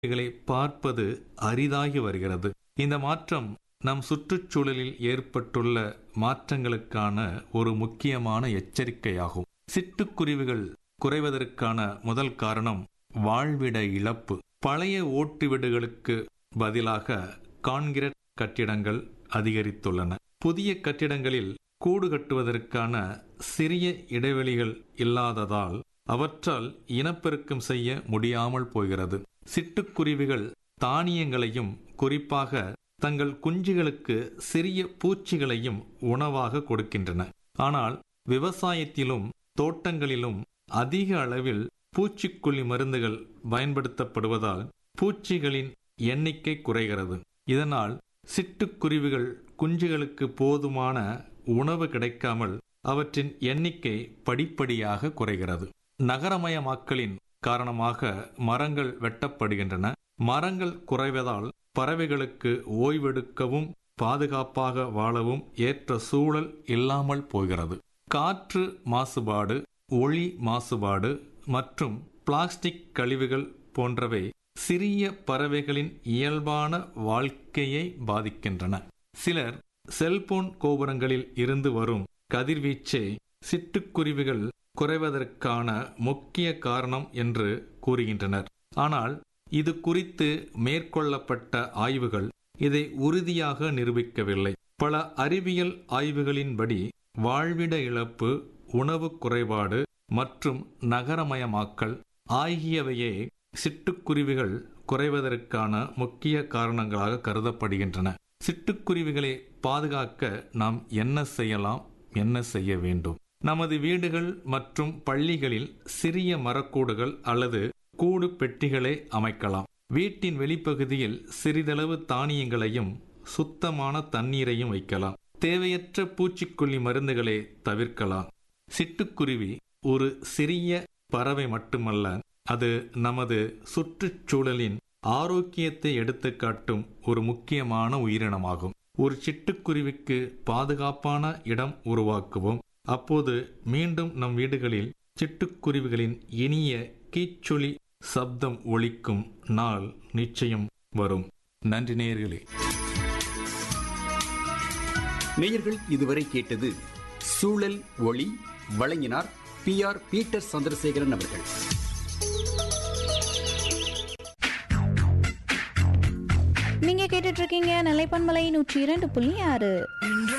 சிட்டுக்குருவிகளை பார்ப்பது அரிதாகி வருகிறது இந்த மாற்றம் நம் சுற்றுச்சூழலில் ஏற்பட்டுள்ள மாற்றங்களுக்கான ஒரு முக்கியமான எச்சரிக்கையாகும் சிட்டுக்குருவிகள் குறைவதற்கான முதல் காரணம் வாழ்விட இழப்பு பழைய ஓட்டு வீடுகளுக்கு பதிலாக கான்கிரீட் கட்டிடங்கள் அதிகரித்துள்ளன புதிய கட்டிடங்களில் கூடு கட்டுவதற்கான சிறிய இடைவெளிகள் இல்லாததால் அவற்றால் இனப்பெருக்கம் செய்ய முடியாமல் போகிறது சிட்டுக்குருவிகள் தானியங்களையும் குறிப்பாக தங்கள் குஞ்சுகளுக்கு சிறிய பூச்சிகளையும் உணவாக கொடுக்கின்றன ஆனால் விவசாயத்திலும் தோட்டங்களிலும் அதிக அளவில் பூச்சிக்கொல்லி மருந்துகள் பயன்படுத்தப்படுவதால் பூச்சிகளின் எண்ணிக்கை குறைகிறது இதனால் சிட்டுக்குருவிகள் குஞ்சுகளுக்கு போதுமான உணவு கிடைக்காமல் அவற்றின் எண்ணிக்கை படிப்படியாக குறைகிறது நகரமயமாக்கலின் காரணமாக மரங்கள் வெட்டப்படுகின்றன மரங்கள் குறைவதால் பறவைகளுக்கு ஓய்வெடுக்கவும் பாதுகாப்பாக வாழவும் ஏற்ற சூழல் இல்லாமல் போகிறது காற்று மாசுபாடு ஒளி மாசுபாடு மற்றும் பிளாஸ்டிக் கழிவுகள் போன்றவை சிறிய பறவைகளின் இயல்பான வாழ்க்கையை பாதிக்கின்றன சிலர் செல்போன் கோபுரங்களில் இருந்து வரும் கதிர்வீச்சை சிட்டுக்குருவிகள் குறைவதற்கான முக்கிய காரணம் என்று கூறுகின்றனர் ஆனால் இது குறித்து மேற்கொள்ளப்பட்ட ஆய்வுகள் இதை உறுதியாக நிரூபிக்கவில்லை பல அறிவியல் ஆய்வுகளின்படி வாழ்விட இழப்பு உணவு குறைபாடு மற்றும் நகரமயமாக்கல் ஆகியவையே சிட்டுக்குருவிகள் குறைவதற்கான முக்கிய காரணங்களாக கருதப்படுகின்றன சிட்டுக்குருவிகளை பாதுகாக்க நாம் என்ன செய்யலாம் என்ன செய்ய வேண்டும் நமது வீடுகள் மற்றும் பள்ளிகளில் சிறிய மரக்கூடுகள் அல்லது கூடு பெட்டிகளை அமைக்கலாம் வீட்டின் வெளிப்பகுதியில் சிறிதளவு தானியங்களையும் சுத்தமான தண்ணீரையும் வைக்கலாம் தேவையற்ற பூச்சிக்கொல்லி மருந்துகளை தவிர்க்கலாம் சிட்டுக்குருவி ஒரு சிறிய பறவை மட்டுமல்ல அது நமது சுற்றுச்சூழலின் ஆரோக்கியத்தை எடுத்துக்காட்டும் ஒரு முக்கியமான உயிரினமாகும் ஒரு சிட்டுக்குருவிக்கு பாதுகாப்பான இடம் உருவாக்குவோம் அப்போது மீண்டும் நம் வீடுகளில் சிட்டுக்குருவிகளின் இனிய கீச்சொலி சப்தம் ஒலிக்கும் நாள் நிச்சயம் வரும் நன்றி நேயர்களே நேயர்கள் இதுவரை கேட்டது சூழல் ஒளி வழங்கினார் பி ஆர் பீட்டர் சந்திரசேகரன் அவர்கள் நீங்க கேட்டுட்டு இருக்கீங்க நிலைப்பன்மலை நூற்றி இரண்டு புள்ளி ஆறு